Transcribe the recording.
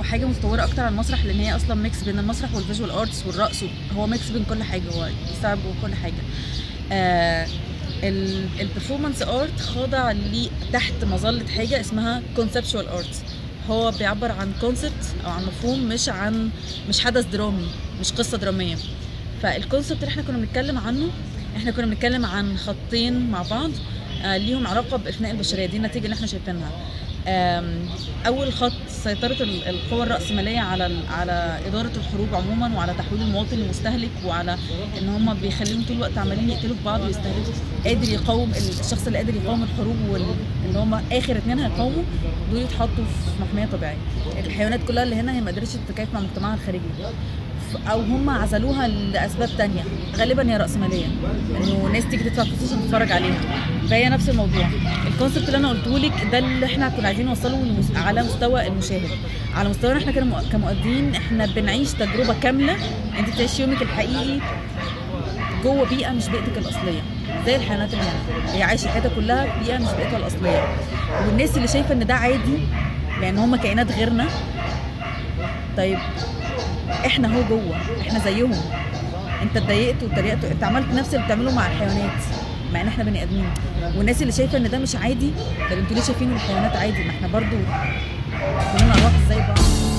حاجه متطوره اكتر عن المسرح لان هي اصلا ميكس بين المسرح والفيجوال ارتس والرقص هو ميكس بين كل حاجه هو يستوعب كل حاجه آه البرفورمانس ارت خاضع لي تحت مظله حاجه اسمها كونسبشوال ارت هو بيعبر عن كونسبت او عن مفهوم مش عن مش حدث درامي مش قصه دراميه فالكونسبت اللي احنا كنا بنتكلم عنه احنا كنا بنتكلم عن خطين مع بعض آه ليهم علاقه بافناء البشريه دي النتيجه اللي احنا شايفينها آم، اول خط سيطره ال- القوى الراسماليه على ال- على اداره الحروب عموما وعلى تحويل المواطن لمستهلك وعلى ان هم بيخليهم طول الوقت عمالين يقتلوا في بعض ويستهلكوا قادر يقاوم الشخص اللي قادر يقاوم الحروب واللي هم اخر اتنين هيقاوموا دول يتحطوا في محميه طبيعيه الحيوانات كلها اللي هنا هي ما قدرتش تتكيف مع مجتمعها الخارجي ف- او هم عزلوها لاسباب تانية غالبا هي راسماليه انه ناس تيجي تدفع فلوس عشان تتفرج عليها فهي نفس الموضوع الكونسبت اللي انا قلته لك ده اللي احنا كنا عايزين نوصله للمس- على مستوى المشاهد على مستوانا احنا كمؤ- كمؤدين احنا بنعيش تجربه كامله انت بتعيش يومك الحقيقي جوه بيئه مش بيئتك الاصليه زي الحيوانات اللي هنا هي عايشه حياتها كلها في بيئه مش بيئتها الاصليه والناس اللي شايفه ان ده عادي لان هم كائنات غيرنا طيب احنا هو جوه احنا زيهم انت اتضايقت واتريقت انت عملت نفس اللي بتعمله مع الحيوانات مع ان احنا بني ادمين والناس اللي شايفه ان ده مش عادي طب انتوا ليه شايفين الحيوانات عادي ما احنا برضو كلنا ارواح زي بعض